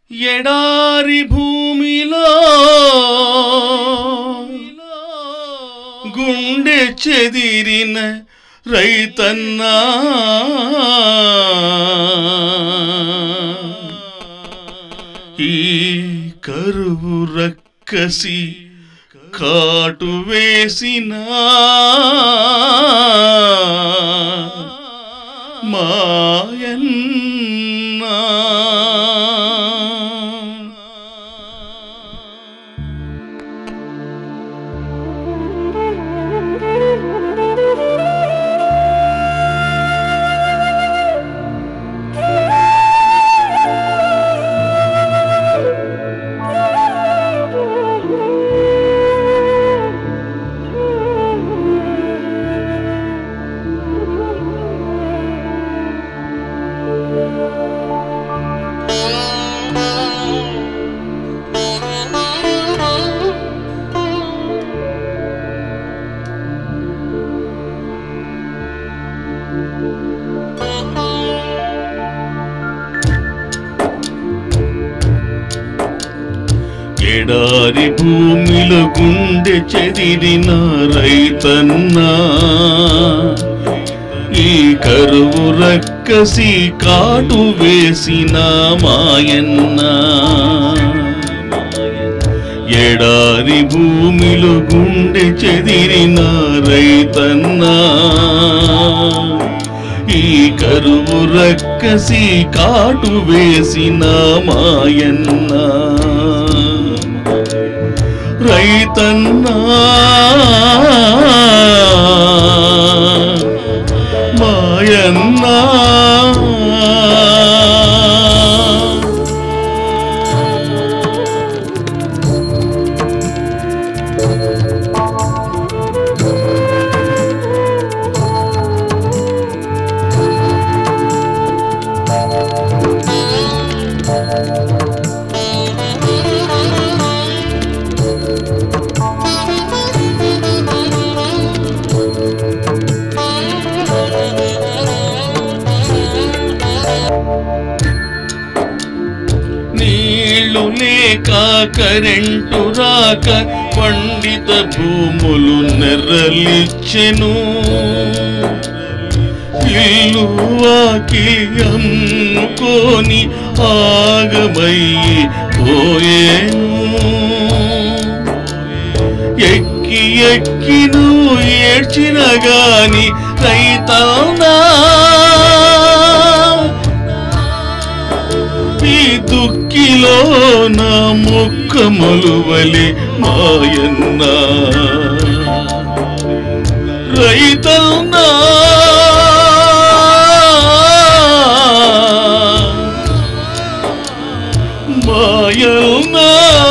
ఎడారి భూమిలో గుండె చెదిరిన రైతన్నా ఈ కరువు రక్కసి కాటు వేసిన మాయన్నా ఎడారి భూమిలో గుండె చెదిరిన రైతన్నా ఈ కరువు రక్కసి కాటు వేసిన మాయన్నా ఎడారి భూమిలో గుండె చెదిరిన రైతన్నా ఈ కరువు రక్కసి కాటు వేసిన మాయన్నా రైతన్నా మాయన్నా నీళ్లు లేక కరెంటు రాక పండిత భూములు నెర్రలిచ్చెను ఇల్లు వాకిలి అమ్ముకొని ఆగమయ్యి పోయేను ఎక్కి ఎక్కి నువ్వు ఏడ్చిన గాని రైతన్నా ఈ దుఃఖిలో నా ముఖములు వలి మాయన్న రైతన్నా మాయన్నా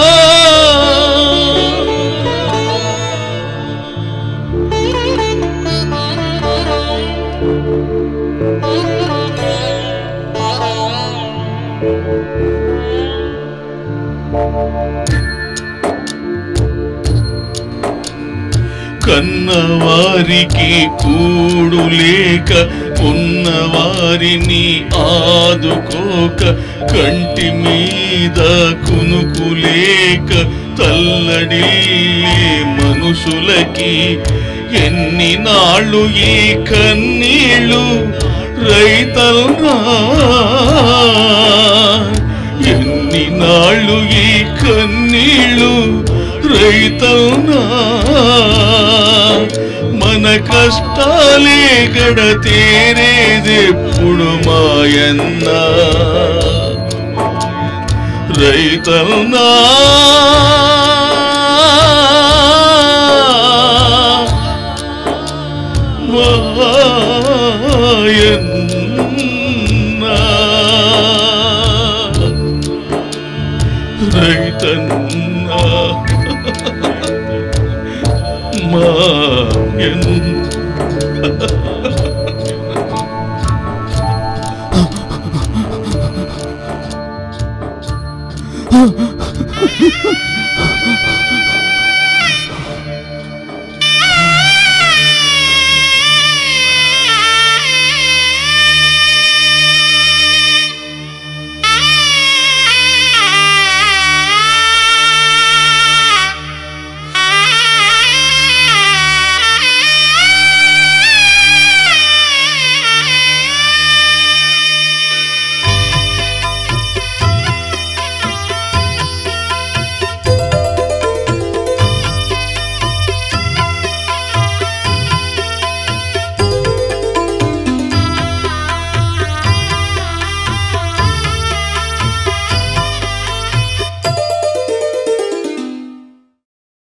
కన్నవారికి కూడు లేక ఉన్నవారిని ఆదుకోక కంటి మీద కునుకు లేక తల్లడిల్లే మనుషులకి ఎన్ని నాళ్ళు ఈ కన్నీళ్ళు రైతల్నా ఎన్ని నాళ్ళు ఈ కన్నీళ్ళు రైతల్నా మన కష్టాలే గడ తీరేదెప్పుడు మాయన్నా రైతల్నా మాయన్నా రైతన్నా మాయన్నా ఆ